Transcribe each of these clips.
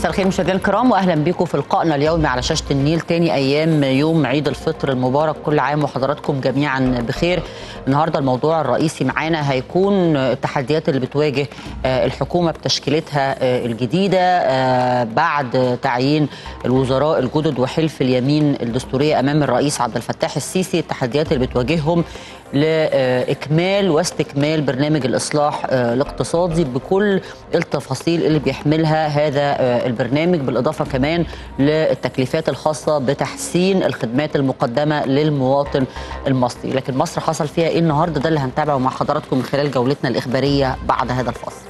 مساء الخير مشاهدينا الكرام واهلا بكم في لقائنا اليومي على شاشه النيل تاني ايام يوم عيد الفطر المبارك كل عام وحضراتكم جميعا بخير النهارده الموضوع الرئيسي معانا هيكون التحديات اللي بتواجه الحكومه بتشكيلتها الجديده بعد تعيين الوزراء الجدد وحلف اليمين الدستوريه امام الرئيس عبد الفتاح السيسي التحديات اللي بتواجههم لاكمال واستكمال برنامج الاصلاح الاقتصادي بكل التفاصيل اللي بيحملها هذا البرنامج بالاضافه كمان للتكليفات الخاصه بتحسين الخدمات المقدمه للمواطن المصري لكن مصر حصل فيها ايه النهارده ده اللي هنتابعه مع حضراتكم من خلال جولتنا الاخباريه بعد هذا الفصل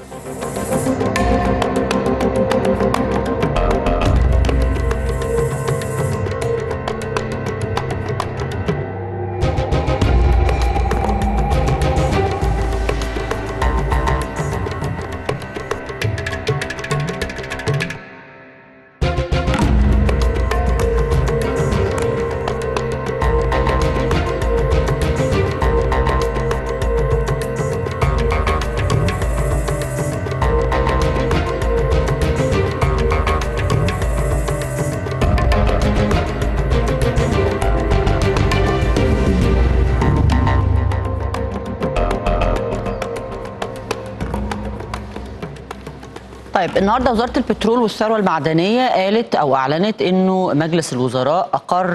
طيب النهارده وزاره البترول والثروه المعدنيه قالت او اعلنت انه مجلس الوزراء اقر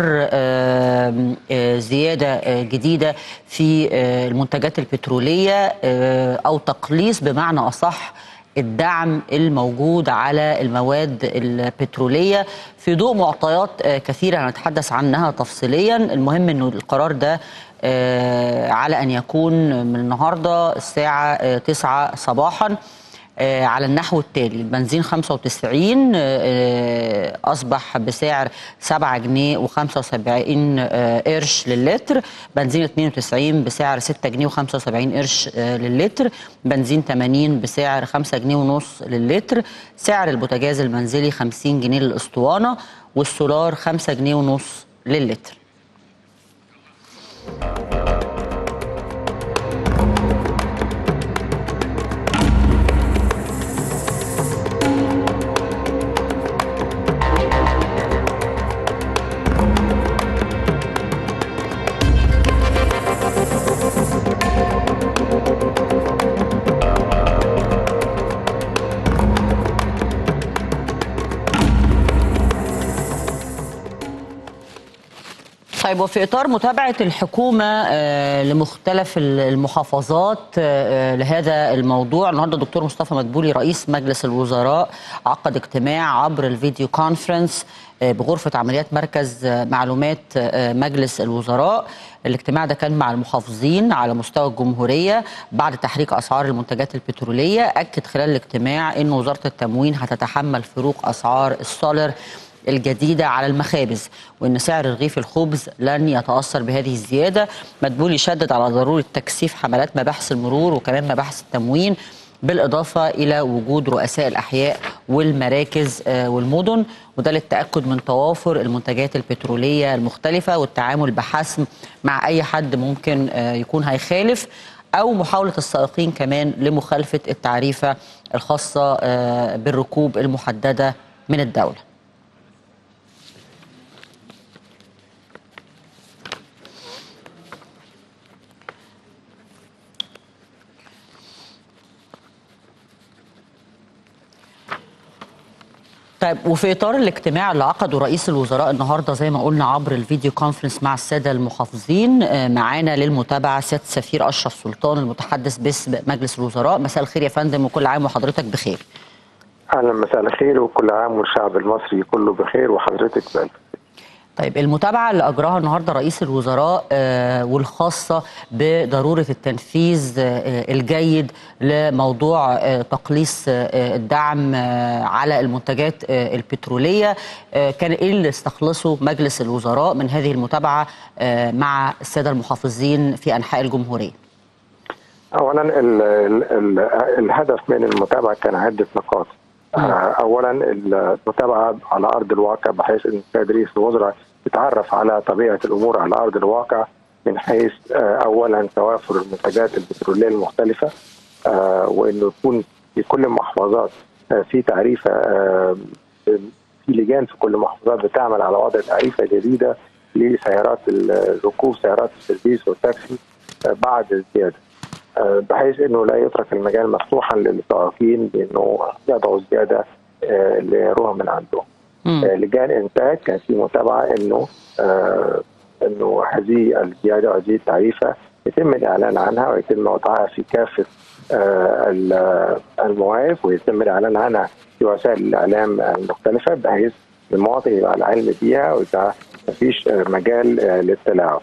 زياده جديده في المنتجات البتروليه او تقليص بمعنى اصح الدعم الموجود على المواد البتروليه في ضوء معطيات كثيره هنتحدث عنها تفصيليا المهم انه القرار ده على ان يكون من النهارده الساعه 9 صباحا على النحو التالي البنزين 95 أصبح بسعر 7 جنيه و75 قرش للتر بنزين 92 بسعر 6 جنيه و75 قرش للتر بنزين 80 بسعر 5 جنيه ونص للتر سعر البوتاجاز المنزلي 50 جنيه للأسطوانة والسولار 5 جنيه ونص للتر طيب وفي اطار متابعه الحكومه لمختلف المحافظات لهذا الموضوع النهارده الدكتور مصطفى مدبولي رئيس مجلس الوزراء عقد اجتماع عبر الفيديو كونفرنس بغرفه عمليات مركز معلومات مجلس الوزراء الاجتماع ده كان مع المحافظين على مستوى الجمهوريه بعد تحريك اسعار المنتجات البتروليه اكد خلال الاجتماع ان وزاره التموين هتتحمل فروق اسعار السولر الجديدة على المخابز وأن سعر رغيف الخبز لن يتأثر بهذه الزيادة مدبولي شدد على ضرورة تكثيف حملات مباحث المرور وكمان مباحث التموين بالإضافة إلى وجود رؤساء الأحياء والمراكز والمدن وده للتأكد من توافر المنتجات البترولية المختلفة والتعامل بحسم مع أي حد ممكن يكون هيخالف أو محاولة السائقين كمان لمخالفة التعريفة الخاصة بالركوب المحددة من الدولة طيب وفي اطار الاجتماع اللي عقده رئيس الوزراء النهارده زي ما قلنا عبر الفيديو كونفرنس مع الساده المحافظين معانا للمتابعه سياده السفير اشرف سلطان المتحدث باسم مجلس الوزراء مساء الخير يا فندم وكل عام وحضرتك بخير. اهلا مساء الخير وكل عام والشعب المصري كله بخير وحضرتك بألف طيب المتابعة اللي أجراها النهاردة رئيس الوزراء آه والخاصة بضرورة التنفيذ آه الجيد لموضوع آه تقليص الدعم على المنتجات البترولية كان إيه اللي استخلصه مجلس الوزراء من هذه المتابعة مع السادة المحافظين في أنحاء الجمهورية أولا ال ال ال الهدف من المتابعة كان عدة نقاط اولا المتابعه على ارض الواقع بحيث ان السيد رئيس الوزراء يتعرف على طبيعه الامور على ارض الواقع من حيث اولا توافر المنتجات البتروليه المختلفه وانه يكون في كل المحافظات في تعريفه في لجان في كل المحافظات بتعمل على وضع تعريفه جديده لسيارات الركوب سيارات السيرفيس والتاكسي بعد الزياده بحيث انه لا يترك المجال مفتوحا للسائقين بانه يضعوا الزياده لرهم من عندهم. لجان انتاج كان في متابعه انه انه هذه الزياده وهذه التعريفه يتم الاعلان عنها ويتم وضعها في كافه المواقف ويتم الاعلان عنها في وسائل الاعلام المختلفه بحيث المواطن يبقى على علم بيها ويبقى ما فيش مجال للتلاعب.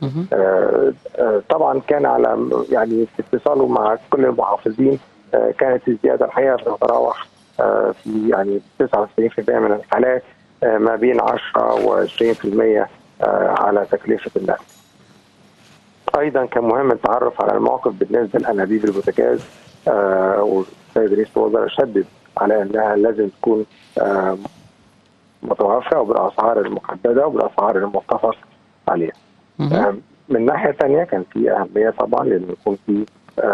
طبعا كان على يعني في اتصاله مع كل المحافظين كانت الزياده الحقيقه بتتراوح في يعني 99% من الحالات ما بين 10 و20% على تكلفه النقل. ايضا كان مهم التعرف على المواقف بالنسبه لانابيب البوتاجاز والسيد رئيس الوزراء شدد على انها لازم تكون متوفره وبالاسعار المحدده وبالاسعار المتفق عليها. من ناحيه ثانيه كان في اهميه طبعا لانه يكون في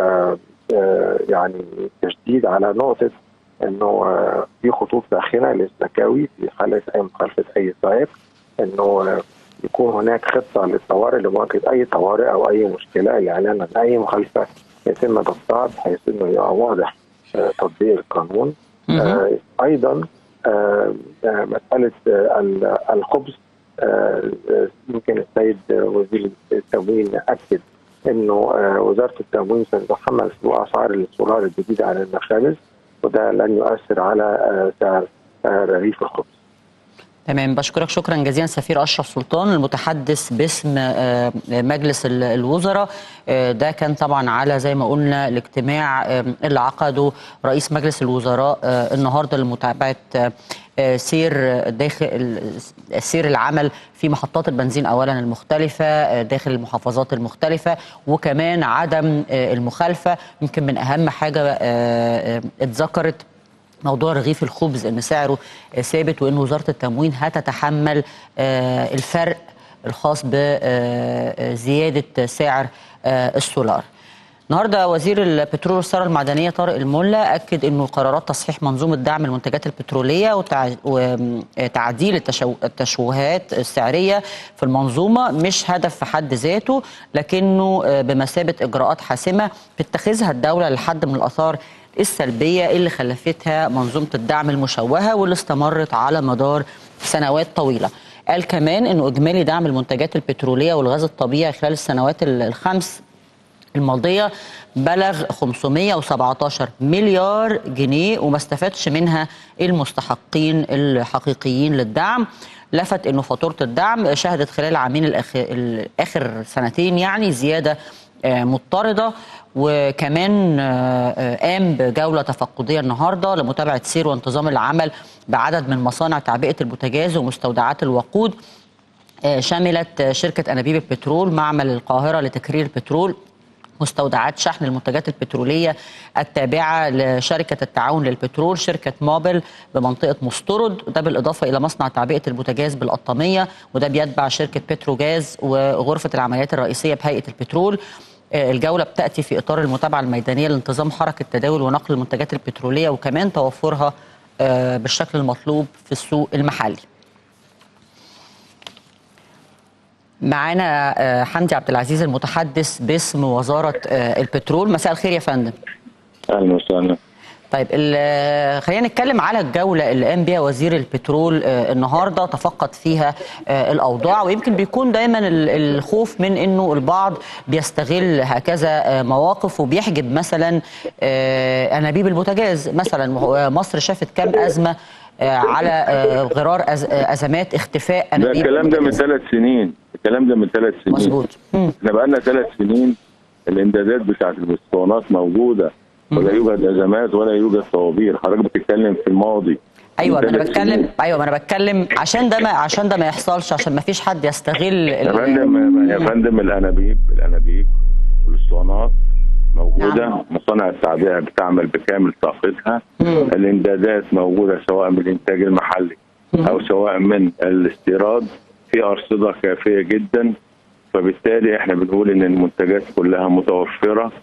يعني تشديد على نقطه انه في خطوط ساخنه للزكاوي في حاله اي مخالفه اي سائق انه يكون هناك خطه للطوارئ لمواجهه اي طوارئ او اي مشكله الاعلان عن اي مخالفه يتم ضبطها بحيث انه يبقى واضح تطبيق القانون آه ايضا آه مساله الخبز آه يمكن السيد وزير التموين اكد انه وزاره التموين ستتحمل سوء اسعار السولار الجديده على المخابز وده لن يؤثر على سعر رغيف الخبز. تمام بشكرك شكرا جزيلا سفير اشرف سلطان المتحدث باسم مجلس الوزراء ده كان طبعا على زي ما قلنا الاجتماع اللي عقده رئيس مجلس الوزراء النهارده لمتابعه سير داخل سير العمل في محطات البنزين اولا المختلفه داخل المحافظات المختلفه وكمان عدم المخالفه يمكن من اهم حاجه اتذكرت موضوع رغيف الخبز ان سعره ثابت وان وزاره التموين هتتحمل الفرق الخاص بزياده سعر السولار. النهارده وزير البترول والثروه المعدنيه طارق الملا اكد انه قرارات تصحيح منظومه دعم المنتجات البتروليه وتعديل التشويهات السعريه في المنظومه مش هدف في حد ذاته لكنه بمثابه اجراءات حاسمه بتتخذها الدوله لحد من الاثار السلبيه اللي خلفتها منظومه الدعم المشوهه واللي استمرت على مدار سنوات طويله. قال كمان انه اجمالي دعم المنتجات البتروليه والغاز الطبيعي خلال السنوات الخمس الماضيه بلغ 517 مليار جنيه وما استفادش منها المستحقين الحقيقيين للدعم لفت انه فاتوره الدعم شهدت خلال العامين الاخر سنتين يعني زياده مضطرده وكمان قام بجوله تفقديه النهارده لمتابعه سير وانتظام العمل بعدد من مصانع تعبئه البوتاجاز ومستودعات الوقود شملت شركه انابيب البترول معمل القاهره لتكرير البترول مستودعات شحن المنتجات البترولية التابعة لشركة التعاون للبترول شركة موبل بمنطقة مسترد وده بالإضافة إلى مصنع تعبئة البوتاجاز بالقطامية وده بيتبع شركة بتروجاز وغرفة العمليات الرئيسية بهيئة البترول الجولة بتأتي في إطار المتابعة الميدانية لانتظام حركة تداول ونقل المنتجات البترولية وكمان توفرها بالشكل المطلوب في السوق المحلي معانا حمدي عبد العزيز المتحدث باسم وزاره البترول مساء الخير يا فندم اهلا وسهلا طيب خلينا نتكلم على الجوله اللي قام بها وزير البترول النهارده تفقد فيها الاوضاع ويمكن بيكون دايما الخوف من انه البعض بيستغل هكذا مواقف وبيحجب مثلا انابيب البوتاجاز مثلا مصر شافت كام ازمه على غرار ازمات اختفاء انابيب ده الكلام ده من ثلاث سنين الكلام ده من ثلاث سنين مظبوط احنا بقى لنا ثلاث سنين الامدادات بتاعت الاسطوانات موجوده ولا يوجد ازمات ولا يوجد طوابير حضرتك بتتكلم في الماضي ايوه انا بتكلم ايوه ما انا بتكلم عشان ده ما عشان ده ما يحصلش عشان ما فيش حد يستغل يا فندم يا فندم الانابيب الانابيب والاسطوانات موجوده نعم. مصانع التعبئه بتعمل بكامل طاقتها الامدادات موجوده سواء من الانتاج المحلي مم. او سواء من الاستيراد في ارصده كافيه جدا فبالتالي احنا بنقول ان المنتجات كلها متوفره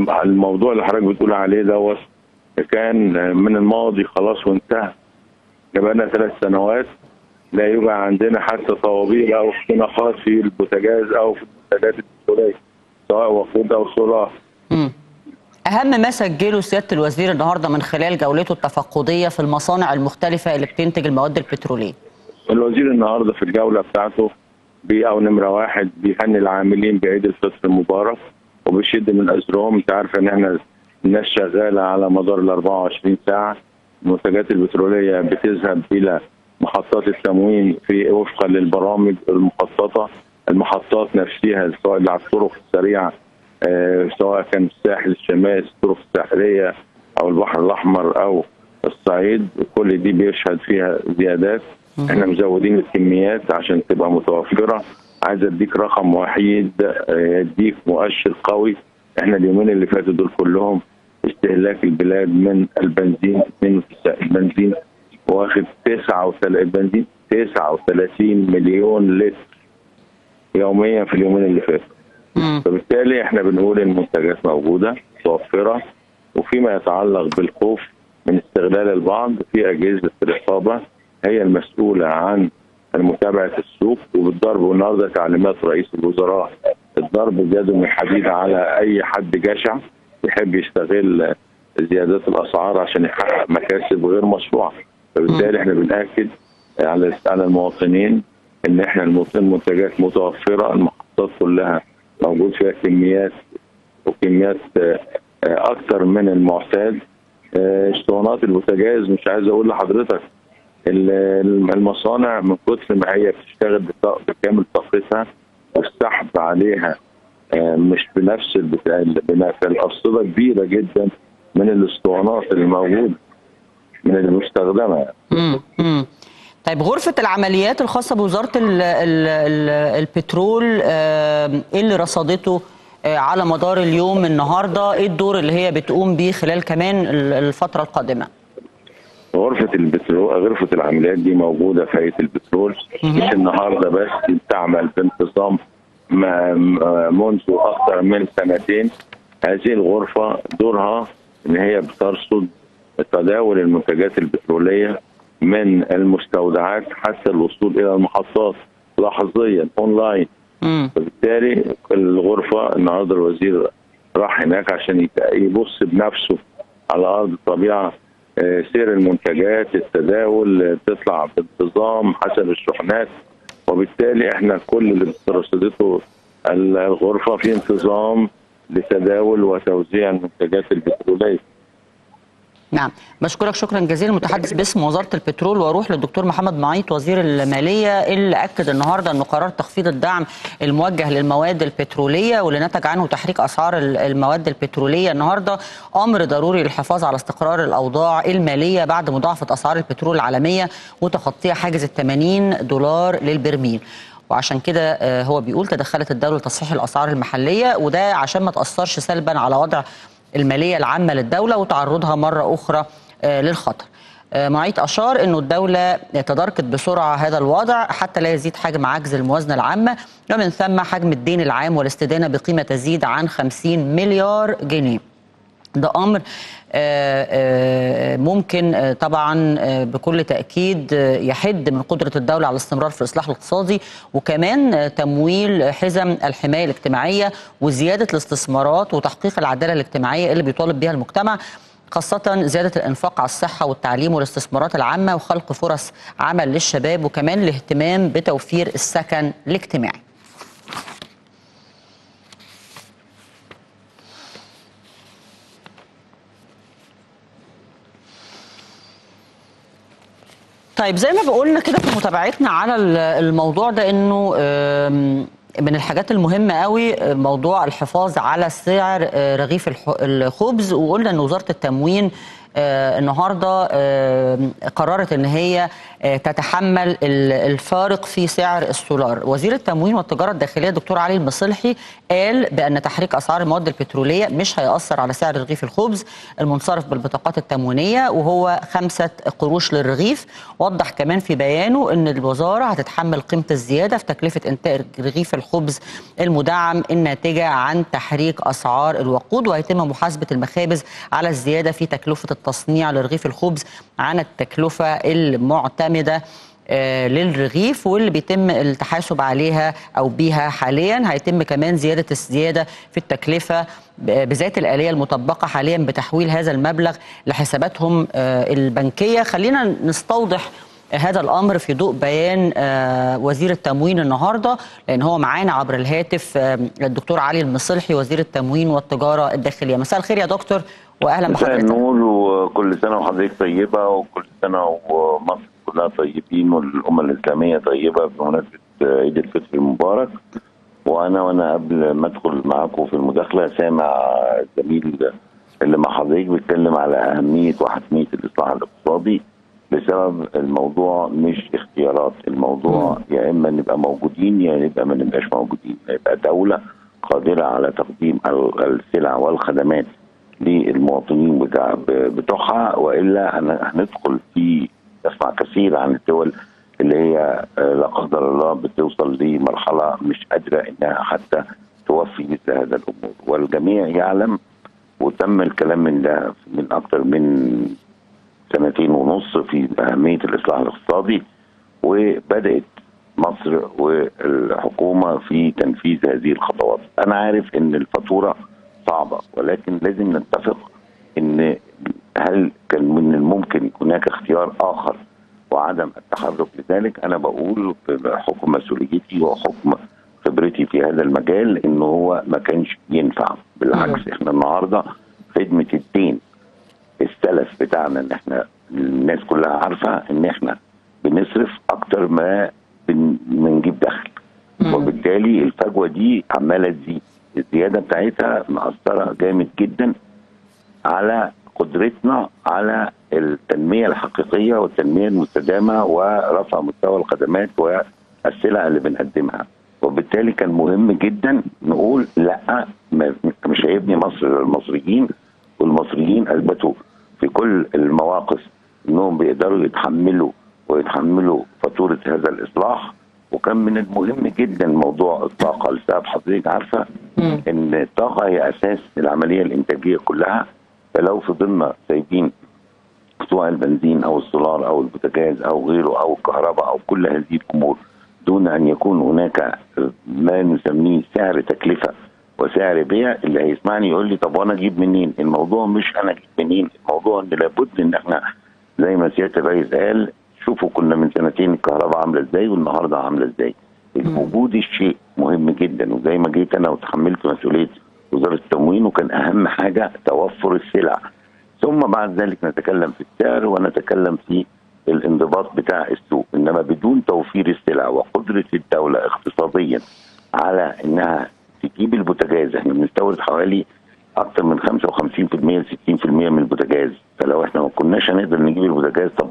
والموضوع اللي حضرتك بتقول عليه دوت كان من الماضي خلاص وانتهى احنا بقالنا ثلاث سنوات لا يوجد عندنا حتى طوابير او اختناقات في البوتاجاز او في المنتجات البتروليه سواء وقود او سولار مم. اهم ما سجله سياده الوزير النهارده من خلال جولته التفقديه في المصانع المختلفه اللي بتنتج المواد البتروليه الوزير النهارده في الجوله بتاعته بي او نمره واحد بيهني العاملين بعيد الفطر المبارك وبيشد من ازرهم انت عارف ان احنا الناس شغاله على مدار ال 24 ساعه المنتجات البتروليه بتذهب الى محطات التموين في وفقا للبرامج المخططه المحطات نفسها سواء اللي على الطرق السريعه آه، سواء كان الساحل الشمالي الطرق الساحليه او البحر الاحمر او الصعيد كل دي بيشهد فيها زيادات احنا مزودين الكميات عشان تبقى متوفره عايز اديك رقم وحيد آه، يديك مؤشر قوي احنا اليومين اللي فاتوا دول كلهم استهلاك البلاد من البنزين 92 البنزين واخد 39 البنزين 39 مليون لتر يوميا في اليومين اللي فاتوا مم. فبالتالي احنا بنقول المنتجات موجوده متوفره وفيما يتعلق بالخوف من استغلال البعض في اجهزه الرقابه هي المسؤوله عن متابعه السوق وبالضرب والنهارده تعليمات رئيس الوزراء الضرب بيد من حديد على اي حد جشع يحب يستغل زيادات الاسعار عشان يحقق مكاسب غير مشروعه فبالتالي احنا بناكد على على المواطنين ان احنا المت- المنتجات متوفره المحطات كلها موجود فيها كميات وكميات آه، آه، اكتر من المعتاد آه، اسطوانات البوتاجاز مش عايز اقول لحضرتك ال- المصانع من كتر ما هي بتشتغل بط- بكامل طاقتها والسحب عليها آه، مش بنفس البتاع بنفس الأرصدة كبيرة جدا من الاسطوانات اللي موجودة من المستخدمة يعني. مم. مم. طيب غرفة العمليات الخاصة بوزارة ال ال ال البترول آه، ايه اللي رصدته آه، على مدار اليوم النهارده ايه الدور اللي هي بتقوم بيه خلال كمان ال- الفترة القادمة غرفة البترول غرفة العمليات دي موجودة في هيئة البترول مش النهاردة بس دي بتعمل بانتظام ما- ما- منذ أكثر من سنتين هذه الغرفة دورها إن هي بترصد تداول المنتجات البترولية من المستودعات حتى الوصول إلى المحطات لحظيا أونلاين مم. فبالتالي الغرفة النهاردة الوزير راح هناك عشان يت- يبص بنفسه على أرض الطبيعة آه، سير المنتجات التداول آه، تطلع بانتظام حسب الشحنات وبالتالي احنا كل اللي رصدته ال- الغرفة في انتظام لتداول وتوزيع المنتجات البترولية نعم بشكرك شكرا جزيلا المتحدث باسم وزاره البترول واروح للدكتور محمد معيط وزير الماليه اللي اكد النهارده ان قرار تخفيض الدعم الموجه للمواد البتروليه واللي نتج عنه تحريك اسعار ال- المواد البتروليه النهارده امر ضروري للحفاظ على استقرار الاوضاع الماليه بعد مضاعفه اسعار البترول العالميه وتخطيها حاجز ال 80 دولار للبرميل وعشان كده آه، هو بيقول تدخلت الدوله لتصحيح الاسعار المحليه وده عشان ما تاثرش سلبا على وضع الماليه العامه للدوله وتعرضها مره اخرى آه، للخطر. آه، معيط اشار انه الدوله تداركت بسرعه هذا الوضع حتى لا يزيد حجم عجز الموازنه العامه ومن ثم حجم الدين العام والاستدانه بقيمه تزيد عن 50 مليار جنيه. ده امر آه، آه، ممكن آه، طبعا آه، بكل تاكيد آه، يحد من قدره الدوله على الاستمرار في الاصلاح الاقتصادي وكمان آه، تمويل حزم الحمايه الاجتماعيه وزياده الاستثمارات وتحقيق العداله الاجتماعيه اللي بيطالب بها المجتمع خاصة زيادة الإنفاق على الصحة والتعليم والاستثمارات العامة وخلق فرص عمل للشباب وكمان الاهتمام بتوفير السكن الاجتماعي طيب زي ما بقولنا كده في متابعتنا على ال- الموضوع ده انه آم، من الحاجات المهمة قوي آه، موضوع الحفاظ على سعر آه، رغيف الح- الخبز وقلنا ان وزارة التموين آه، النهارده آه، قررت ان هي آه، تتحمل ال- الفارق في سعر السولار وزير التموين والتجاره الداخليه الدكتور علي المصلحي قال بان تحريك اسعار المواد البتروليه مش هياثر على سعر رغيف الخبز المنصرف بالبطاقات التموينيه وهو خمسة قروش للرغيف وضح كمان في بيانه ان الوزاره هتتحمل قيمه الزياده في تكلفه انتاج رغيف الخبز المدعم الناتجه عن تحريك اسعار الوقود وهيتم محاسبه المخابز على الزياده في تكلفه التصنيع لرغيف الخبز عن التكلفة المعتمدة آه، للرغيف واللي بيتم التحاسب عليها او بيها حاليا هيتم كمان زياده الزياده في التكلفه ب- بذات الاليه المطبقه حاليا بتحويل هذا المبلغ لحساباتهم آه، البنكيه خلينا نستوضح هذا الامر في ضوء بيان آه، وزير التموين النهارده لان هو معانا عبر الهاتف آه، الدكتور علي المصلحي وزير التموين والتجاره الداخليه مساء الخير يا دكتور واهلا مساء بحضرتك النور وكل سنه وحضرتك طيبه وكل سنه ومصر كلها طيبين والامه الاسلاميه طيبه بمناسبه عيد الفطر المبارك وانا وانا قبل ما ادخل معاكم في المداخله سامع الزميل اللي مع حضرتك بيتكلم على اهميه وحتميه الاصلاح الاقتصادي بسبب الموضوع مش اختيارات الموضوع يا اما نبقى موجودين يا نبقى ما نبقاش موجودين يبقى دوله قادره على تقديم ال- السلع والخدمات للمواطنين بتاع ب- بتوعها والا هن- هندخل في نسمع كثير عن الدول اللي هي آه، لا قدر الله بتوصل لمرحله مش قادره انها حتى توفي مثل هذا الامور والجميع يعلم وتم الكلام من ده من اكثر من سنتين ونص في اهميه الاصلاح الاقتصادي وبدات مصر والحكومه في تنفيذ هذه الخطوات. انا عارف ان الفاتوره صعبه ولكن لازم نتفق ان هل كان من الممكن هناك اختيار اخر وعدم التحرك لذلك انا بقول بحكم مسؤوليتي وحكم خبرتي في هذا المجال ان هو ما كانش ينفع بالعكس احنا النهارده خدمه الدين السلف بتاعنا ان احنا الناس كلها عارفه ان احنا بنصرف اكتر ما بن- بنجيب دخل وبالتالي الفجوه دي عماله تزيد الزياده بتاعتها مأثره جامد جدا على قدرتنا على التنميه الحقيقيه والتنميه المستدامه ورفع مستوى الخدمات والسلع اللي بنقدمها وبالتالي كان مهم جدا نقول لا ما- مش هيبني مصر للمصريين والمصريين اثبتوا في كل المواقف انهم بيقدروا يتحملوا ويتحملوا فاتوره هذا الاصلاح وكان من المهم جدا موضوع الطاقه لسبب حضرتك عارفه ان الطاقه هي اساس العمليه الانتاجيه كلها فلو فضلنا سايبين سواء البنزين او السولار او البوتاجاز او غيره او الكهرباء او كل هذه الامور دون ان يكون هناك ما نسميه سعر تكلفه وسعر بيع اللي هيسمعني يقول لي طب وانا اجيب منين؟ الموضوع مش انا اجيب منين، الموضوع ان لابد ان احنا زي ما سياده الرئيس قال شوفوا كنا من سنتين الكهرباء عامله ازاي والنهارده عامله ازاي. وجود الشيء مهم جدا وزي ما جيت انا وتحملت مسؤوليه وزاره التموين وكان اهم حاجه توفر السلع. ثم بعد ذلك نتكلم في السعر ونتكلم في الانضباط بتاع السوق انما بدون توفير السلع وقدره الدوله اقتصاديا على انها تجيب البوتاجاز احنا بنستورد حوالي اكثر من 55% ل 60% من البوتاجاز فلو احنا ما كناش هنقدر نجيب البوتاجاز طب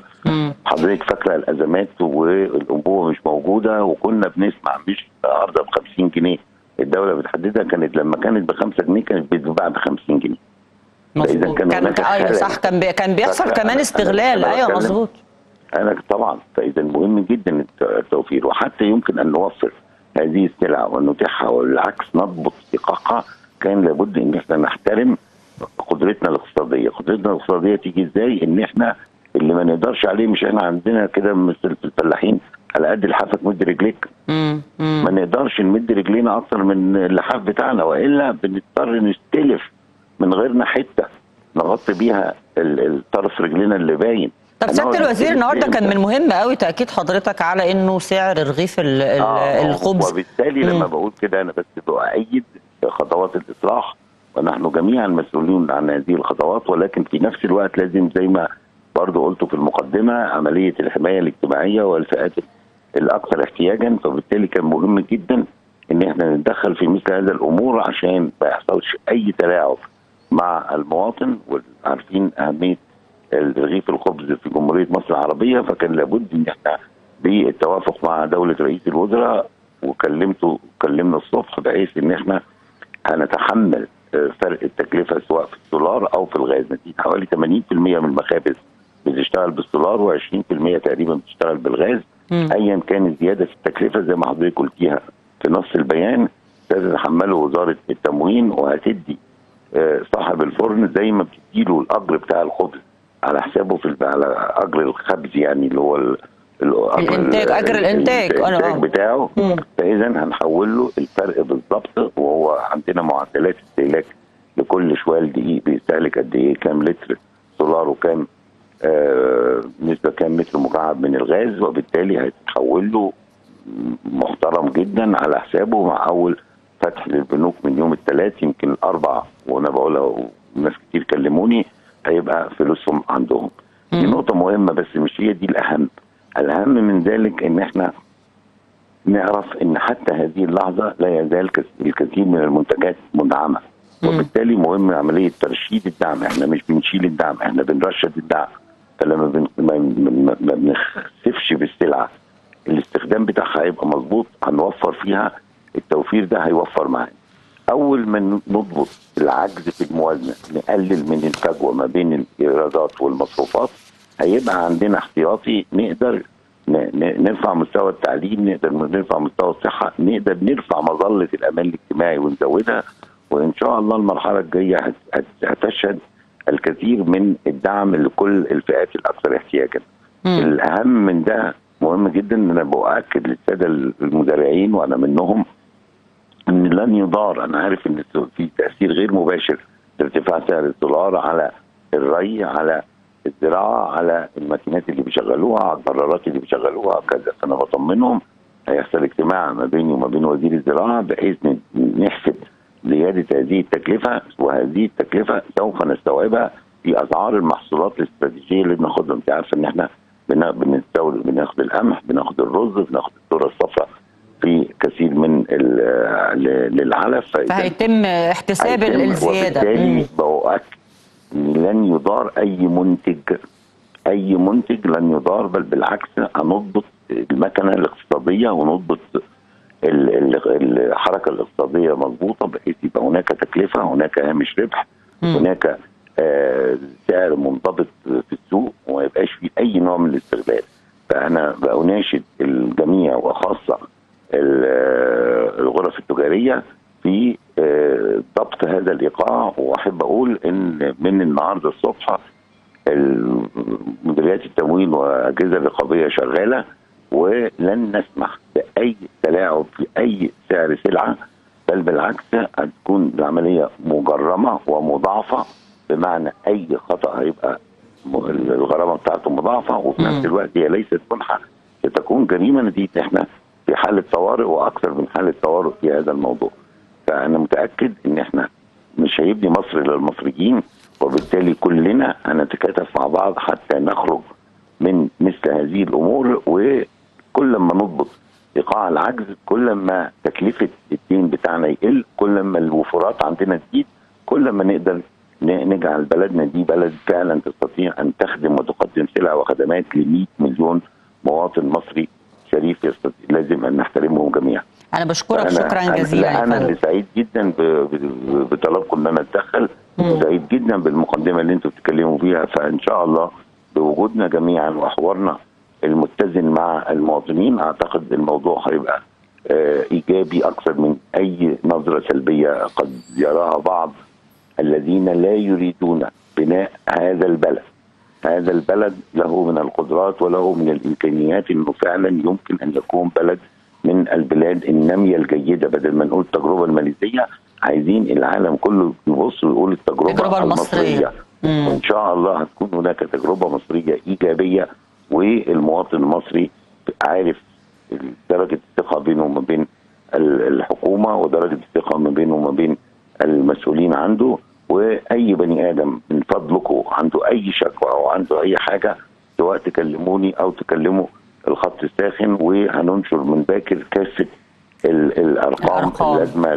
حضرتك فاكره الازمات والانبوبه مش موجوده وكنا بنسمع مش النهارده ب 50 جنيه الدوله بتحددها كانت لما كانت ب 5 جنيه كانت بتتباع ب 50 جنيه فإذا مظبوط كان كان هناك ايوه خلل. صح كان بي... كان بيحصل فأنا- كمان أنا- استغلال أنا ايوه بتكلم- مظبوط انا طبعا فاذا مهم جدا الت- التوفير وحتى يمكن ان نوفر هذه السلع ونتيحها والعكس نضبط استحقاقها كان لابد ان احنا نحترم قدرتنا الاقتصاديه، قدرتنا الاقتصاديه تيجي ازاي؟ ان احنا اللي ما نقدرش عليه مش احنا عندنا كده مثل في الفلاحين على قد لحافك مد رجليك مم. مم. ما نقدرش نمد رجلينا اكتر من اللحاف بتاعنا والا بنضطر نستلف من غيرنا حته نغطي بيها ال- الطرف رجلنا اللي باين طب سياده هنقعد الوزير نستلف النهارده كان إمتى؟ من مهم قوي تاكيد حضرتك على انه سعر رغيف ال- ال- آه، الخبز وبالتالي لما مم. بقول كده انا بس بؤيد خطوات الاصلاح ونحن جميعا مسؤولون عن هذه الخطوات ولكن في نفس الوقت لازم زي ما برضو قلت في المقدمه عمليه الحمايه الاجتماعيه والفئات الاكثر احتياجا فبالتالي كان مهم جدا ان احنا نتدخل في مثل هذا الامور عشان ما يحصلش اي تلاعب مع المواطن وعارفين اهميه رغيف الخبز في جمهوريه مصر العربيه فكان لابد ان احنا بالتوافق مع دوله رئيس الوزراء وكلمته كلمنا الصبح بحيث ان احنا هنتحمل آه، فرق التكلفه سواء في السولار او في الغاز نتيجه حوالي 80% من المخابز بتشتغل بالسولار و20% تقريبا بتشتغل بالغاز مم. ايا كان الزياده في التكلفه زي ما حضرتك قلتيها في نص البيان ستتحمله وزاره التموين وهتدي آه، صاحب الفرن زي ما بتديله الاجر بتاع الخبز على حسابه في الب- على اجر الخبز يعني اللي هو ال- ال- أجر الإنتاج، ال- أجر الإنتاج. أنا- الانتاج آه. بتاعه مم. فاذا هنحول له الفرق بالظبط وهو عندنا معدلات استهلاك لكل شوال دقيق بيستهلك قد ايه كام لتر سولار وكام آه نسبه كام متر مكعب من الغاز وبالتالي هيتحول له محترم جدا على حسابه مع اول فتح للبنوك من يوم الثلاث يمكن الاربع وانا بقولها وناس كتير كلموني هيبقى فلوسهم عندهم دي نقطة مهمة بس مش هي دي الأهم الأهم من ذلك إن إحنا نعرف إن حتى هذه اللحظة لا يزال كس- الكثير من المنتجات مدعمة وبالتالي مهم عملية ترشيد الدعم إحنا مش بنشيل الدعم إحنا بنرشد الدعم فلما بن... ما... ما... ما بنخسفش بالسلعة الاستخدام بتاعها هيبقى مظبوط هنوفر فيها التوفير ده هيوفر معانا اول ما نضبط العجز في الموازنه نقلل من الفجوه ما بين الايرادات والمصروفات هيبقى عندنا احتياطي نقدر ن- ن- نرفع مستوى التعليم نقدر نرفع مستوى الصحه نقدر نرفع مظله الامان الاجتماعي ونزودها وان شاء الله المرحله الجايه هت- هت- هتشهد الكثير من الدعم لكل الفئات الاكثر احتياجا الاهم من ده مهم جدا ان انا باكد للساده المزارعين وانا منهم ان لن يضار انا عارف ان في تاثير غير مباشر لارتفاع سعر الدولار على الري على الزراعه على الماكينات اللي بيشغلوها على القرارات اللي بيشغلوها كذا فانا بطمنهم هيحصل اجتماع ما بيني وما بين وزير الزراعه بحيث ن- نحسب زياده هذه التكلفه وهذه التكلفه سوف نستوعبها في اسعار المحصولات الاستراتيجيه اللي بناخدها انت عارفه ان احنا بنا- بنستورد بناخد القمح بناخد الرز بناخد الذره الصفراء في كثير من ال- ل- للعلف فإذا فهيتم احتساب هيتم- الزياده وبالتالي مم. بأؤكد ان لن يضار اي منتج اي منتج لن يضار بل بالعكس هنضبط المكنه الاقتصاديه ونضبط ال- ال- الحركه الاقتصاديه مضبوطه بحيث يبقى هناك تكلفه هناك هامش ربح هناك آه، سعر منضبط في السوق وما يبقاش في اي نوع من الاستغلال فانا بناشد الجميع وخاصه ال- آه، الغرف التجاريه في آه، ضبط هذا الايقاع واحب اقول ان من النهارده الصبح ال- مديريات التموين واجهزه الرقابيه شغاله ولن نسمح باي تلاعب في اي سعر سلعه بل بالعكس هتكون العمليه مجرمه ومضاعفه بمعنى اي خطا هيبقى م- الغرامه بتاعته مضاعفه وفي نفس الوقت هي ليست منحه ستكون جريمه نتيجه احنا في حاله طوارئ واكثر من حاله طوارئ في هذا الموضوع فانا متاكد ان احنا مش هيبني مصر للمصريين وبالتالي كلنا هنتكاتف مع بعض حتى نخرج من مثل هذه الامور وكل ما نضبط ايقاع العجز كل ما تكلفه الدين بتاعنا يقل كل ما الوفرات عندنا تزيد كل ما نقدر ن- نجعل بلدنا دي بلد فعلا تستطيع ان تخدم وتقدم سلع وخدمات ل 100 مليون مواطن مصري شريف يستطيع لازم ان نحترمهم جميعا. انا بشكرك أنا- شكرا أنا- جزيلا لا، يا انا فندم. اللي سعيد جدا ب- ب- بطلبكم ان انا اتدخل وسعيد جدا بالمقدمه اللي انتم بتتكلموا فيها فان شاء الله بوجودنا جميعا وحوارنا المتزن مع المواطنين اعتقد الموضوع هيبقى آه، ايجابي اكثر من اي نظره سلبيه قد يراها بعض الذين لا يريدون بناء هذا البلد هذا البلد له من القدرات وله من الامكانيات انه فعلا يمكن ان يكون بلد من البلاد الناميه الجيده بدل ما نقول التجربه الماليزيه عايزين العالم كله يبص ويقول التجربه التجربة المصرية. المصريه مم. وان شاء الله هتكون هناك تجربه مصريه ايجابيه والمواطن المصري عارف درجه الثقه بينه وما بين ال- الحكومه ودرجه الثقه ما بينه وما بين المسؤولين عنده واي بني ادم من فضلكم عنده اي شكوى او عنده اي حاجه سواء تكلموني او تكلموا الخط الساخن وهننشر من باكر كافه ال- الارقام الأرقام. اللازمه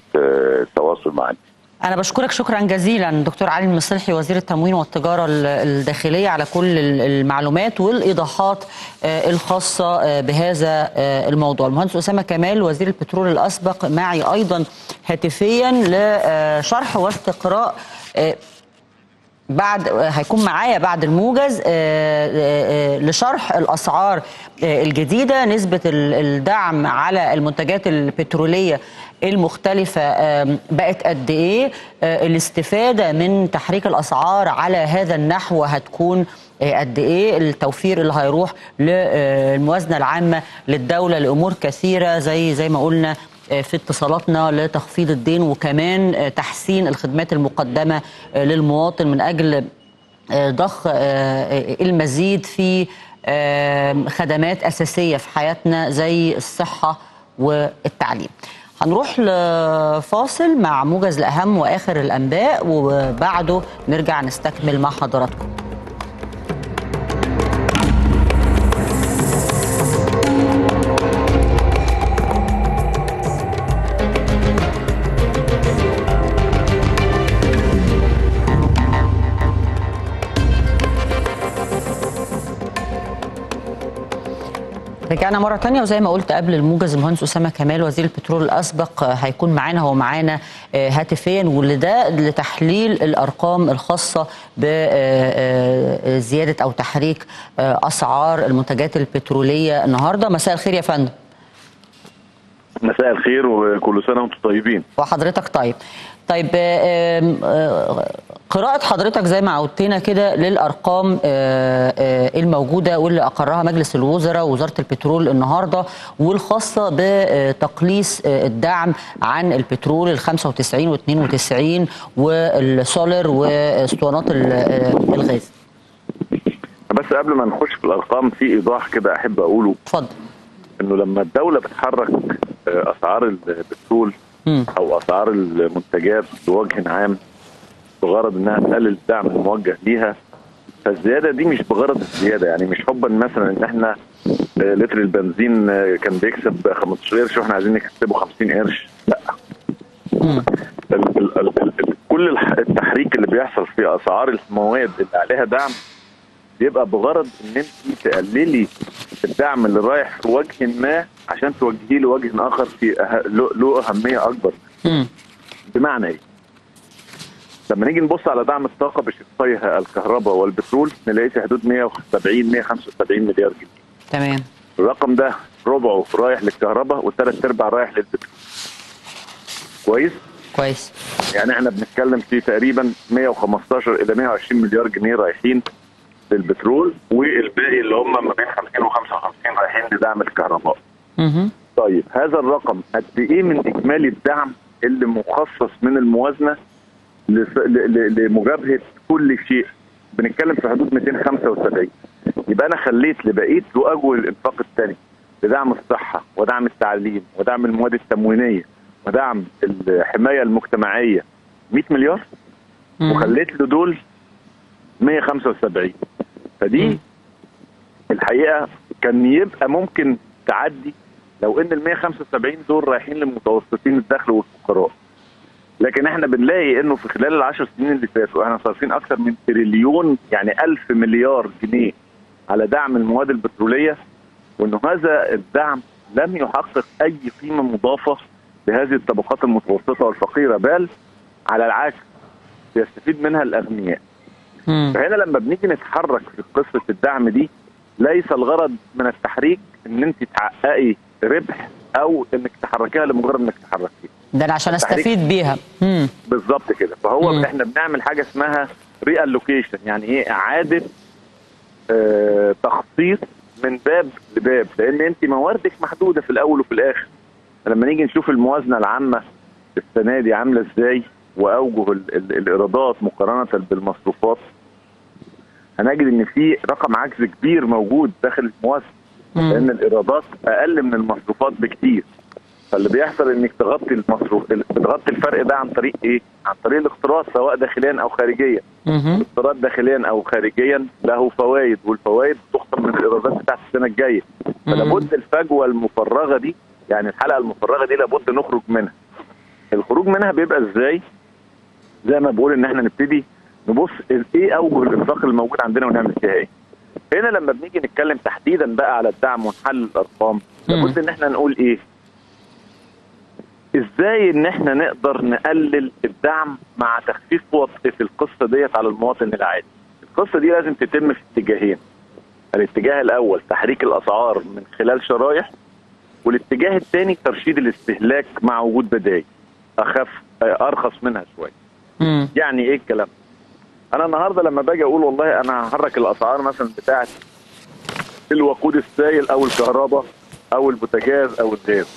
للتواصل معنا أنا بشكرك شكرا جزيلا دكتور علي المصلحي وزير التموين والتجارة ال- الداخلية على كل ال- المعلومات والإيضاحات آه، الخاصة آه، بهذا آه، الموضوع المهندس أسامة كمال وزير البترول الأسبق معي أيضا هاتفيا لشرح واستقراء آه، بعد هيكون معايا بعد الموجز آه، آه، آه، لشرح الاسعار آه، الجديده نسبه ال- الدعم على المنتجات البتروليه المختلفه آم، بقت قد ايه آه، الاستفاده من تحريك الاسعار على هذا النحو هتكون آه، قد ايه التوفير اللي هيروح للموازنه العامه للدوله لامور كثيره زي زي ما قلنا آه، في اتصالاتنا لتخفيض الدين وكمان آه، تحسين الخدمات المقدمه آه، للمواطن من اجل آه، ضخ آه، المزيد في آه، خدمات اساسيه في حياتنا زي الصحه والتعليم. هنروح لفاصل مع موجز لاهم واخر الانباء وبعده نرجع نستكمل مع حضراتكم. رجعنا مرة تانية وزي ما قلت قبل الموجز المهندس أسامة كمال وزير البترول الأسبق آه، هيكون معانا هو معانا آه، هاتفيا ولده لتحليل الأرقام الخاصة بزيادة أو تحريك آه، أسعار المنتجات البترولية النهاردة مساء الخير يا فندم مساء الخير وكل سنه وانتم طيبين وحضرتك طيب طيب آه، آم، آه، قراءة حضرتك زي ما عودتنا كده للأرقام آه، آه، الموجودة واللي أقرها مجلس الوزراء ووزارة البترول النهاردة والخاصة بتقليص آه، الدعم عن البترول ال 95 و 92 والسولر واسطوانات ال- آه، الغاز بس قبل ما نخش في الارقام في ايضاح كده احب اقوله اتفضل انه لما الدوله بتحرك آه، اسعار البترول مم. او اسعار المنتجات بوجه عام بغرض انها تقلل الدعم الموجه ليها فالزياده دي مش بغرض الزياده يعني مش حبا مثلا ان احنا آه، لتر البنزين آه، كان بيكسب 15 قرش واحنا عايزين نكسبه 50 قرش لا مم. ال- ال- ال- ال- كل الح- التحريك اللي بيحصل في اسعار المواد اللي عليها دعم بيبقى بغرض ان انت تقللي الدعم اللي رايح في وجه ما عشان توجهيه لوجه اخر في أه- له له اهميه اكبر مم. بمعنى ايه؟ لما نيجي نبص على دعم الطاقه بشقيها الكهرباء والبترول نلاقي في حدود 170 175 مليار جنيه تمام الرقم ده ربعه رايح للكهرباء والثلاث ارباع رايح للبترول كويس؟ كويس يعني احنا بنتكلم في تقريبا 115 الى 120 مليار جنيه رايحين للبترول والباقي اللي هم ما بين 50 و 55 رايحين لدعم الكهرباء. مهم. طيب هذا الرقم قد ايه من اجمالي الدعم اللي مخصص من الموازنه لس- ل- ل- لمجابهه كل شيء؟ بنتكلم في حدود 275 يبقى انا خليت لبقيه وجه الانفاق الثاني لدعم الصحه ودعم التعليم ودعم المواد التموينيه ودعم الحمايه المجتمعيه 100 مليار مم. وخليت له دول 175 فدي مم. الحقيقه كان يبقى ممكن تعدي لو ان ال 175 دول رايحين لمتوسطين الدخل والفقراء لكن احنا بنلاقي انه في خلال العشر سنين اللي فاتوا احنا صارفين اكثر من تريليون يعني ألف مليار جنيه على دعم المواد البتروليه وانه هذا الدعم لم يحقق اي قيمه مضافه لهذه الطبقات المتوسطه والفقيره بل على العكس يستفيد منها الاغنياء مم. فهنا لما بنيجي نتحرك في قصه الدعم دي ليس الغرض من التحريك ان انت تحققي ربح او انك تحركيها لمجرد انك تحركيها ده أنا عشان التحريك. أستفيد بيها مم. بالظبط كده فهو مم. احنا بنعمل حاجه اسمها ري الوكيشن يعني ايه اعاده آه تخصيص من باب لباب لان انت مواردك محدوده في الاول وفي الاخر لما نيجي نشوف الموازنه العامه السنه دي عامله ازاي واوجه ال ال الايرادات مقارنه بالمصروفات هنجد ان في رقم عجز كبير موجود داخل الموازنه مم. لان الايرادات اقل من المصروفات بكتير فاللي بيحصل انك تغطي المصروف تغطي الفرق ده عن طريق ايه؟ عن طريق الاقتراض سواء داخليا او خارجيا، مهم. الاقتراض داخليا او خارجيا له فوائد والفوائد تخصم من الايرادات بتاعت السنه الجايه. فلابد الفجوه المفرغه دي يعني الحلقه المفرغه دي لابد نخرج منها. الخروج منها بيبقى ازاي؟ زي ما بقول ان احنا نبتدي نبص ايه اوجه الانفاق اللي موجود عندنا ونعمل فيها ايه. هنا لما بنيجي نتكلم تحديدا بقى على الدعم ونحلل الارقام لابد ان احنا نقول ايه؟ ازاي ان احنا نقدر نقلل الدعم مع تخفيف وطئه القصه ديت على المواطن العادي القصه دي لازم تتم في اتجاهين الاتجاه الاول تحريك الاسعار من خلال شرايح والاتجاه الثاني ترشيد الاستهلاك مع وجود بدائل اخف آه، ارخص منها شويه مم. يعني ايه الكلام انا النهارده لما باجي اقول والله انا هحرك الاسعار مثلا بتاعه الوقود السائل او الكهرباء او البوتاجاز او الغاز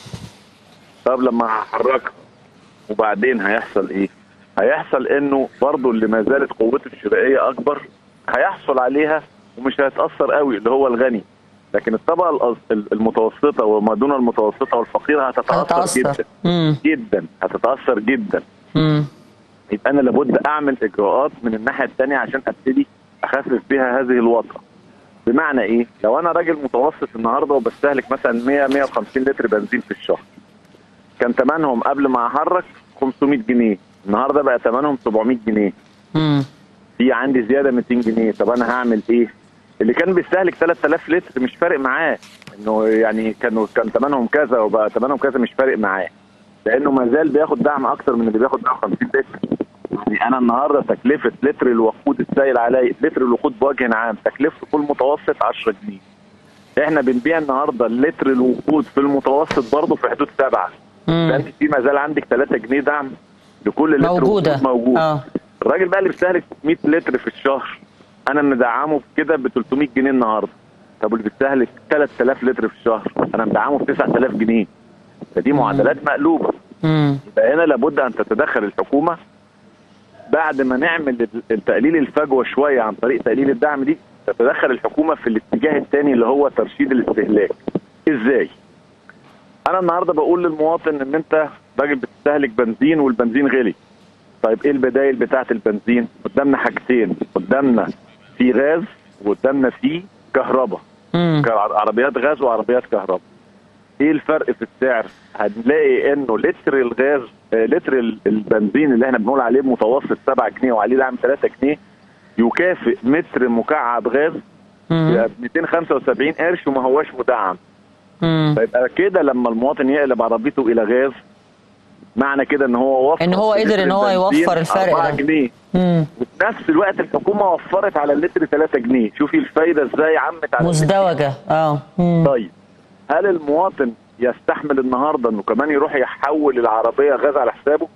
طب لما هحركها وبعدين هيحصل ايه هيحصل انه برضه اللي ما زالت قوته الشرائيه اكبر هيحصل عليها ومش هيتاثر قوي اللي هو الغني لكن الطبقه الأص- المتوسطه وما دون المتوسطه والفقيره هتتاثر هتتأثر. جدا مم. جدا هتتاثر جدا مم. يبقى انا لابد اعمل اجراءات من الناحيه الثانيه عشان ابتدي اخفف بها هذه الوطأه. بمعنى ايه؟ لو انا راجل متوسط النهارده وبستهلك مثلا 100 150 لتر بنزين في الشهر. كان ثمنهم قبل ما احرك 500 جنيه، النهارده بقى ثمنهم 700 جنيه. مم. في عندي زياده 200 جنيه، طب انا هعمل ايه؟ اللي كان بيستهلك 3000 لتر مش فارق معاه انه يعني كانوا كان ثمنهم كذا وبقى ثمنهم كذا مش فارق معاه. لانه ما زال بياخد دعم اكتر من اللي بياخد 150 لتر. يعني انا النهارده تكلفه لتر الوقود السائل علي لتر الوقود بوجه عام تكلفته في المتوسط 10 جنيه. احنا بنبيع النهارده لتر الوقود في المتوسط برضه في حدود سبعه. مم. فانت في ما زال عندك 3 جنيه دعم لكل لتر موجودة وقود موجود. اه الراجل بقى اللي بيستهلك 100 لتر في الشهر انا مدعمه في كده ب 300 جنيه النهارده. طب واللي بيستهلك 3000 لتر في الشهر انا مدعمه ب 9000 جنيه. فدي معادلات مقلوبه. مم. يبقى هنا لابد ان تتدخل الحكومه بعد ما نعمل ال- تقليل الفجوه شويه عن طريق تقليل الدعم دي تتدخل الحكومه في الاتجاه الثاني اللي هو ترشيد الاستهلاك. ازاي؟ انا النهارده بقول للمواطن ان انت راجل بتستهلك بنزين والبنزين غلي. طيب ايه البدائل بتاعه البنزين؟ قدامنا حاجتين، قدامنا في غاز وقدامنا في كهرباء. مم. عربيات غاز وعربيات كهرباء ايه الفرق في السعر هنلاقي انه لتر الغاز آه، لتر ال- البنزين اللي احنا بنقول عليه متوسط 7 جنيه وعليه دعم 3 جنيه يكافئ متر مكعب غاز مم. ب 275 قرش وما هواش مدعم مم. فيبقى كده لما المواطن يقلب عربيته الى غاز معنى كده ان هو وفر إن هو في قدر لتر إن هو البنزين يوفر الفرق 4 ده. جنيه مم. وفي نفس الوقت الحكومه وفرت على اللتر 3 جنيه شوفي الفايده ازاي عمت على مزدوجة اه مم. طيب هل المواطن يستحمل النهارده انه كمان يروح يحول العربيه غاز على حسابه؟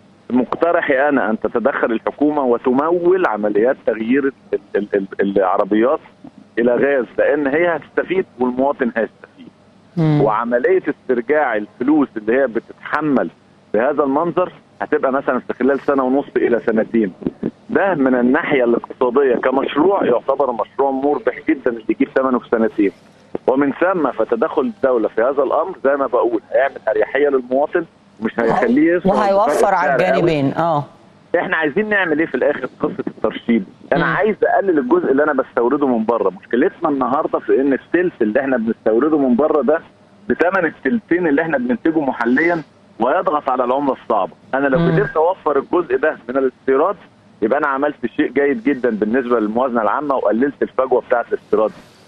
مقترحي انا ان تتدخل الحكومه وتمول عمليات تغيير ال- ال- ال- العربيات الى غاز لان هي هتستفيد والمواطن هيستفيد. مم. وعمليه استرجاع الفلوس اللي هي بتتحمل بهذا المنظر هتبقى مثلا في خلال سنه ونص الى سنتين. ده من الناحيه الاقتصاديه كمشروع يعتبر مشروع مربح جدا اللي يجيب ثمنه في سنتين. ومن ثم فتدخل الدوله في هذا الامر زي ما بقول هيعمل اريحيه للمواطن ومش هيخليه يصرف وهيوفر على بفرق قوي. الجانبين اه احنا عايزين نعمل ايه في الاخر قصه الترشيد انا مم. عايز اقلل الجزء اللي انا بستورده من بره مشكلتنا النهارده في ان السلس اللي احنا بنستورده من بره ده بثمن السلسين اللي احنا بننتجه محليا ويضغط على العمله الصعبه انا لو مم. قدرت اوفر الجزء ده من الاستيراد يبقى انا عملت شيء جيد جدا بالنسبه للموازنه العامه وقللت الفجوه بتاعه الاستيراد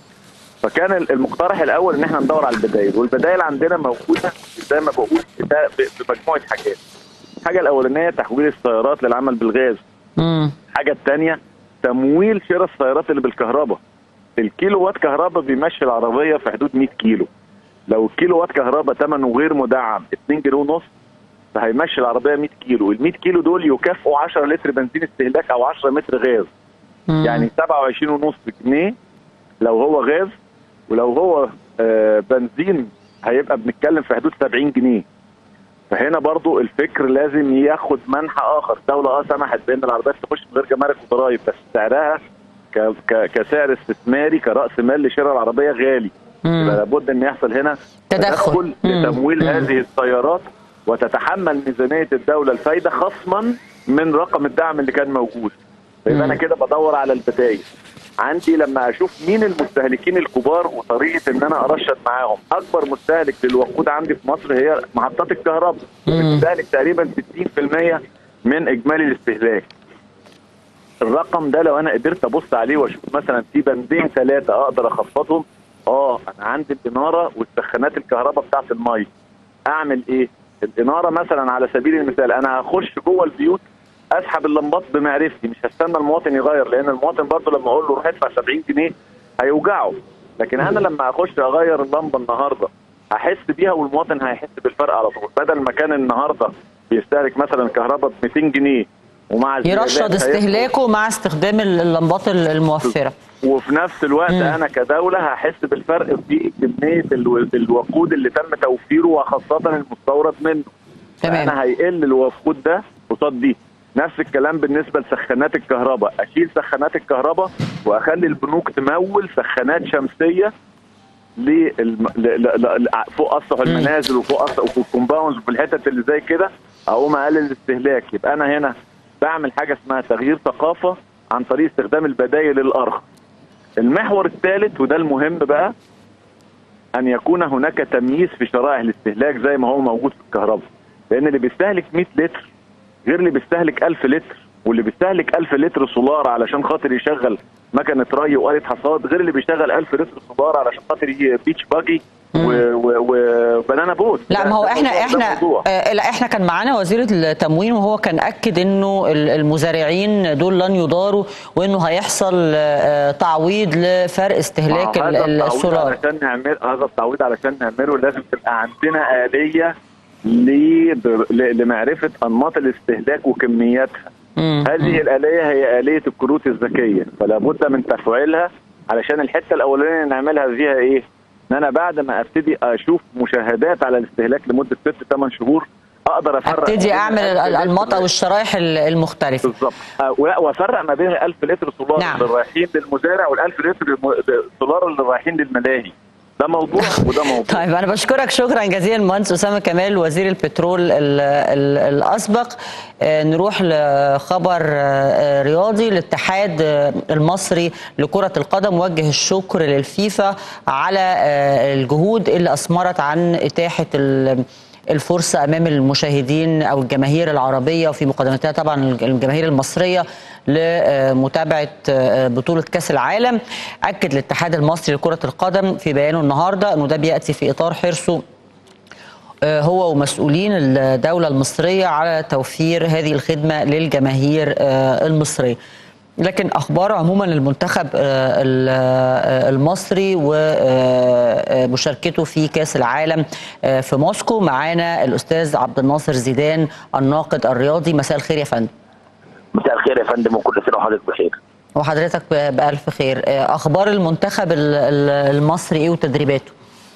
فكان المقترح الاول ان احنا ندور على البدائل والبدائل عندنا موجوده زي ما بقول ده بمجموعه حاجات الحاجه الاولانيه تحويل السيارات للعمل بالغاز مم. الحاجه الثانيه تمويل شراء السيارات اللي بالكهرباء الكيلو وات كهرباء بيمشي العربيه في حدود 100 كيلو لو الكيلو وات كهرباء ثمنه غير مدعم 2 جنيه ونص فهيمشي العربيه 100 كيلو ال 100 كيلو دول يكافئوا 10 لتر بنزين استهلاك او 10 متر غاز مم. يعني 27 ونص جنيه لو هو غاز ولو هو آه بنزين هيبقى بنتكلم في حدود 70 جنيه فهنا برضو الفكر لازم ياخد منحى اخر الدوله اه سمحت بان العربيات تخش من غير جمارك وضرايب بس سعرها ك- ك- كسعر استثماري كراس مال لشراء العربيه غالي يبقى مم. لابد ان يحصل هنا تدخل. مم. لتمويل مم. هذه السيارات وتتحمل ميزانيه الدوله الفايده خصما من رقم الدعم اللي كان موجود يبقى انا مم. كده بدور على البدايل عندي لما اشوف مين المستهلكين الكبار وطريقه ان انا ارشد معاهم اكبر مستهلك للوقود عندي في مصر هي محطات الكهرباء مم. بتستهلك تقريبا 60% من اجمالي الاستهلاك الرقم ده لو انا قدرت ابص عليه واشوف مثلا في بندين ثلاثه اقدر اخفضهم اه انا عندي الاناره والسخانات الكهرباء بتاعت الميه اعمل ايه الاناره مثلا على سبيل المثال انا هخش جوه البيوت اسحب اللمبات بمعرفتي مش هستنى المواطن يغير لان المواطن برضه لما اقول له روح ادفع 70 جنيه هيوجعه لكن انا لما اخش اغير اللمبه النهارده هحس بيها والمواطن هيحس بالفرق على طول بدل ما كان النهارده بيستهلك مثلا كهرباء ب 200 جنيه ومع يرشد الزيادات هيدخل- استهلاكه مع استخدام اللمبات الموفره وفي نفس الوقت مم. انا كدوله هحس بالفرق في كميه الو- الوقود اللي تم توفيره وخاصه المستورد منه تمام. انا هيقل الوقود ده قصاد دي نفس الكلام بالنسبه لسخانات الكهرباء اشيل سخانات الكهرباء واخلي البنوك تمول سخانات شمسيه للم... ل... ل... ل... فوق اسطح المنازل وفوق اسطح وفي الكومباوندز وفي الحتت اللي زي كده اقوم اقلل الاستهلاك يبقى انا هنا بعمل حاجه اسمها تغيير ثقافه عن طريق استخدام البدائل الارخص المحور الثالث وده المهم بقى ان يكون هناك تمييز في شرائح الاستهلاك زي ما هو موجود في الكهرباء لان اللي بيستهلك 100 لتر غير اللي بيستهلك 1000 لتر واللي بيستهلك 1000 لتر سولار علشان خاطر يشغل مكنه ري وآلة حصاد غير اللي بيشغل 1000 لتر سولار علشان خاطر ي- بيتش باجي و- و- وبنانا بوت لا ده- ما هو ده احنا موضوع- ده احنا موضوع. آه لا احنا كان معانا وزير التموين وهو كان اكد انه ال- المزارعين دول لن يضاروا وانه هيحصل آه تعويض لفرق استهلاك ما هو ال- هذا ال- التعويض السولار علشان نعمل هذا التعويض علشان نعمله لازم تبقى عندنا آلية ل- ل- لمعرفة أنماط الاستهلاك وكمياتها مم. هذه الآلية هي آلية الكروت الذكية فلا بد من تفعيلها علشان الحتة الأولانية اللي نعملها فيها إيه؟ إن أنا بعد ما أبتدي أشوف مشاهدات على الاستهلاك لمدة ست ثمان شهور أقدر أفرق ابتدي ما بين اعمل ال- 1000 الانماط لتر او الشرائح ال- المختلفه بالظبط آه، ولا وافرق ما بين ال 1000 لتر سولار نعم. اللي رايحين للمزارع وال 1000 لتر الم- سولار اللي رايحين للملاهي ده موضوع وده موضوع طيب انا بشكرك شكرا جزيلا المهندس اسامه كمال وزير البترول ال ال الاسبق آه، نروح لخبر آه، رياضي الاتحاد آه، المصري لكره القدم وجه الشكر للفيفا على آه، الجهود اللي اثمرت عن اتاحه ال- الفرصة أمام المشاهدين أو الجماهير العربية وفي مقدمتها طبعا الجماهير المصرية لمتابعة بطولة كأس العالم أكد الاتحاد المصري لكرة القدم في بيانه النهاردة أنه ده بيأتي في إطار حرصه آه، هو ومسؤولين الدولة المصرية على توفير هذه الخدمة للجماهير آه، المصرية لكن أخبار عموما المنتخب آه، ال- آه، المصري ومشاركته في كأس العالم آه، في موسكو معانا الأستاذ عبد الناصر زيدان الناقد الرياضي مساء الخير يا فندم مساء الخير يا فندم وكل سنه وحضرتك بخير. وحضرتك ب- بألف خير آه، أخبار المنتخب ال- ال- المصري إيه وتدريباته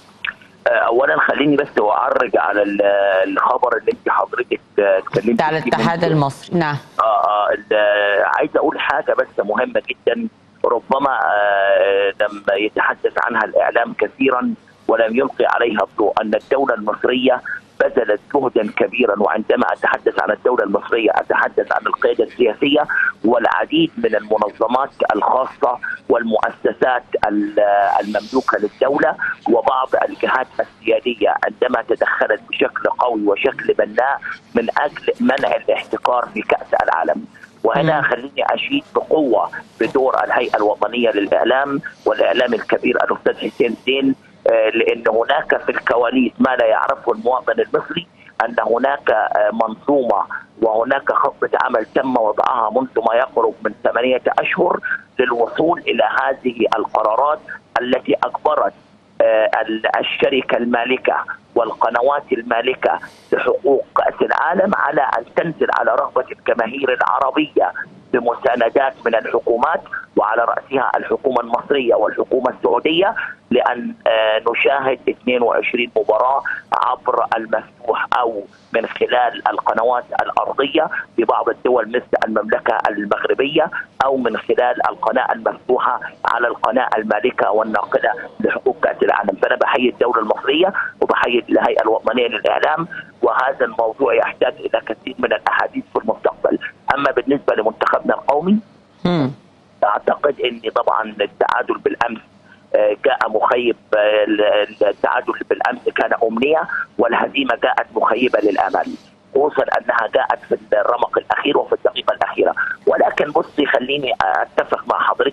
آه، اولا خليني بس اعرج على ال- الخبر اللي انت حضرتك آه، اتكلمت بتاع فيه الاتحاد من- المصري نعم اه اه ال- عايز اقول حاجه بس مهمه جدا ربما آه، لم يتحدث عنها الاعلام كثيرا ولم يلقي عليها الضوء ان الدوله المصريه بذلت جهدا كبيرا وعندما اتحدث عن الدوله المصريه اتحدث عن القياده السياسيه والعديد من المنظمات الخاصه والمؤسسات ال- المملوكه للدوله وبعض الجهات السياديه عندما تدخلت بشكل قوي وشكل بناء من اجل منع الاحتكار في كاس العالم. وهنا مم. خليني اشيد بقوه بدور الهيئه الوطنيه للاعلام والاعلام الكبير الاستاذ حسين زين آه، لان هناك في الكواليس ما لا يعرفه المواطن المصري ان هناك آه، منظومه وهناك خطه عمل تم وضعها منذ ما يقرب من ثمانيه اشهر للوصول الى هذه القرارات التي اجبرت آه، ال- الشركه المالكه والقنوات المالكه لحقوق كاس العالم على ان تنزل على رغبه الجماهير العربيه بمساندات من الحكومات وعلى راسها الحكومه المصريه والحكومه السعوديه لان آه، نشاهد 22 مباراه عبر المفتوح او من خلال القنوات الارضيه في بعض الدول مثل المملكه المغربيه او من خلال القناه المفتوحه على القناه المالكه والناقله لحقوق كاس العالم، فانا بحيي الدوله المصريه وبحيي الهيئه الوطنيه للاعلام وهذا الموضوع يحتاج الى كثير من الاحاديث في المستقبل، اما بالنسبه لمنتخبنا القومي مم. اعتقد ان طبعا التعادل بالامس آه، جاء مخيب آه، التعادل بالامس كان امنيه والهزيمه جاءت مخيبه للامل خصوصا انها جاءت في الرمق الاخير وفي الدقيقه الاخيره ولكن بصي خليني اتفق مع حضرتك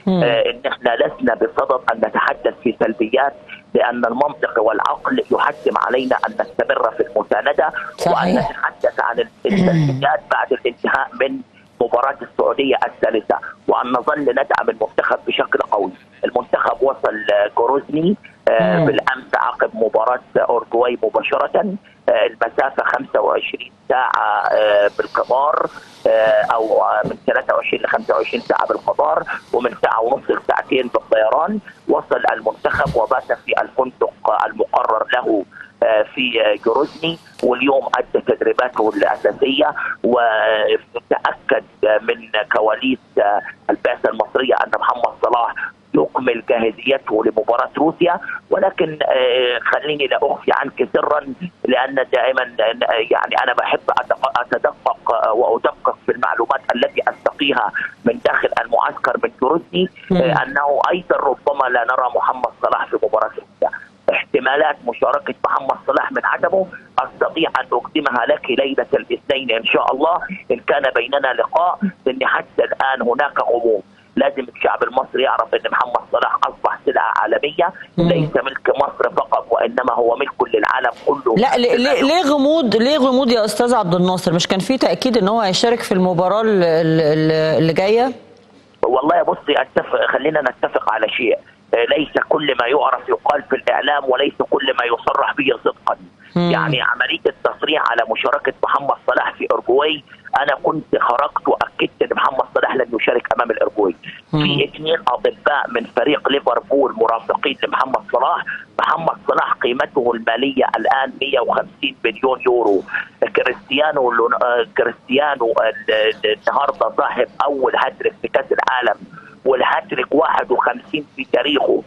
آه، ان احنا لسنا بصدد ان نتحدث في سلبيات لان المنطق والعقل يحتم علينا ان نستمر في المسانده وان صحيح. نتحدث عن السلبيات بعد الانتهاء من مباراة السعودية الثالثة وأن نظل ندعم المنتخب بشكل قوي المنتخب وصل آه، جروزني آه، مم. بالأمس عقب مباراة أورجواي مباشرة آه، المسافة 25 ساعة آه، بالقطار آه، أو آه، من 23 ل 25 ساعة بالقطار ومن ساعة ونص لساعتين بالطيران وصل المنتخب وبات في الفندق المقرر له آه، في آه، جروزني واليوم ادى تدريباته الاساسيه وتاكد من كواليس آه، البعثه المصريه ان محمد صلاح يكمل جاهزيته لمباراه روسيا ولكن آه، خليني لا اخفي عنك سرا لان دائما آه، يعني انا بحب أتق- اتدقق آه، وادقق في المعلومات التي استقيها من داخل المعسكر من جروزني آه، انه ايضا ربما لا نرى محمد صلاح في مباراه روسيا احتمالات مشاركة محمد صلاح من عدمه أستطيع أن أقدمها لك ليلة الاثنين إن شاء الله إن كان بيننا لقاء لأن حتى الآن هناك غموض لازم الشعب المصري يعرف ان محمد صلاح اصبح سلعه عالميه ليس ملك مصر فقط وانما هو ملك للعالم كله لا ليه ليه- ليه غموض ليه غموض يا استاذ عبد الناصر مش كان في تاكيد ان هو هيشارك في المباراه ال- ال- اللي جايه والله بصي اتفق خلينا نتفق على شيء آه، ليس كل ما يعرف يقال في الاعلام وليس كل ما يصرح به صدقا مم. يعني عمليه التصريح على مشاركه محمد صلاح في اورجواي انا كنت خرجت واكدت ان محمد صلاح لن يشارك امام الاورجواي في اثنين اطباء من فريق ليفربول مرافقين لمحمد صلاح محمد صلاح قيمته الماليه الان 150 مليون يورو كريستيانو لون- آه، كريستيانو ال- ال- النهارده صاحب اول هاتريك في كاس العالم والهاتريك 51 في تاريخه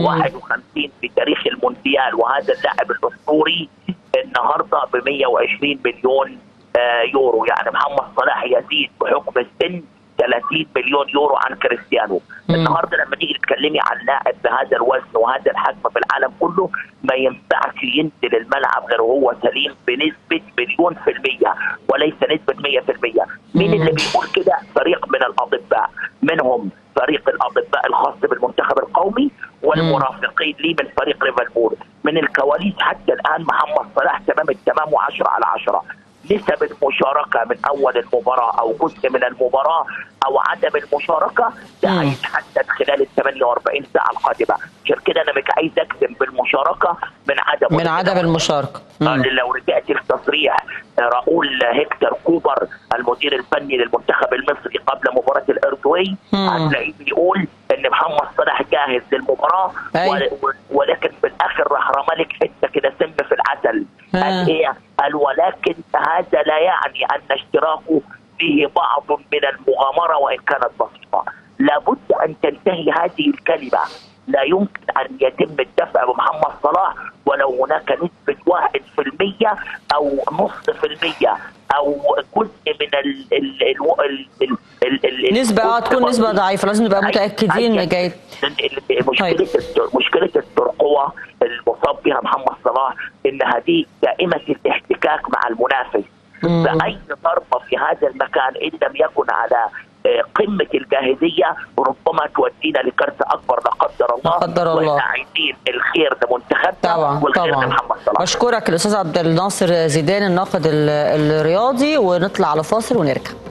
51 في تاريخ المونديال وهذا اللاعب الاسطوري النهارده ب 120 مليون آه، يورو يعني محمد صلاح يزيد بحكم السن 30 مليون يورو عن كريستيانو النهارده لما تيجي تتكلمي عن لاعب بهذا الوزن وهذا الحجم في العالم كله ما ينفعش ينزل الملعب غير وهو سليم بنسبه مليون في الميه وليس نسبه 100% مين اللي بيقول كده فريق من الاطباء منهم فريق الاطباء الخاص بالمنتخب القومي والمرافقين لي من فريق ليفربول من الكواليس حتى الان محمد صلاح تمام التمام و10 على 10 نسب المشاركه من اول المباراه او جزء من المباراه او عدم المشاركه ده مم. هيتحدد خلال ال 48 ساعه القادمه عشان كده انا مش عايز اجزم بالمشاركه من عدم من عدم المشاركه آه، مم. لو رجعت لتصريح آه، راؤول هيكتور كوبر المدير الفني للمنتخب المصري قبل مباراه الاردوي مم. هتلاقيه بيقول ان محمد صلاح جاهز للمباراه أي. ول- ول- ولكن في الاخر راح رمالك حته كده سم في العسل آه. قال ايه؟ قال ولكن هذا لا يعني ان اشتراكه فيه بعض من المغامره وان كانت بسيطه لابد ان تنتهي هذه الكلمه لا يمكن ان يتم الدفع بمحمد صلاح ولو هناك نسبه 1% او نص في المية او جزء من ال ال ال ال ال ال ال نسبه اه جزء تكون نسبه بسيط. ضعيفه لازم نبقى أي- متاكدين أي- جيد مشكله التر- مشكله الترقوه المصاب بها محمد صلاح ان هذه دائمه الاحتكاك مع المنافس فاي ضربه في هذا المكان ان لم يكن على آه، قمه الجاهزيه ربما تودينا لكارثه اكبر لا قدر الله لا قدر الله. واحنا عايزين الخير لمنتخبنا طبعا والخير طبعا لمحمد صلاح بشكرك الاستاذ عبد الناصر زيدان الناقد ال- الرياضي ونطلع على فاصل ونرجع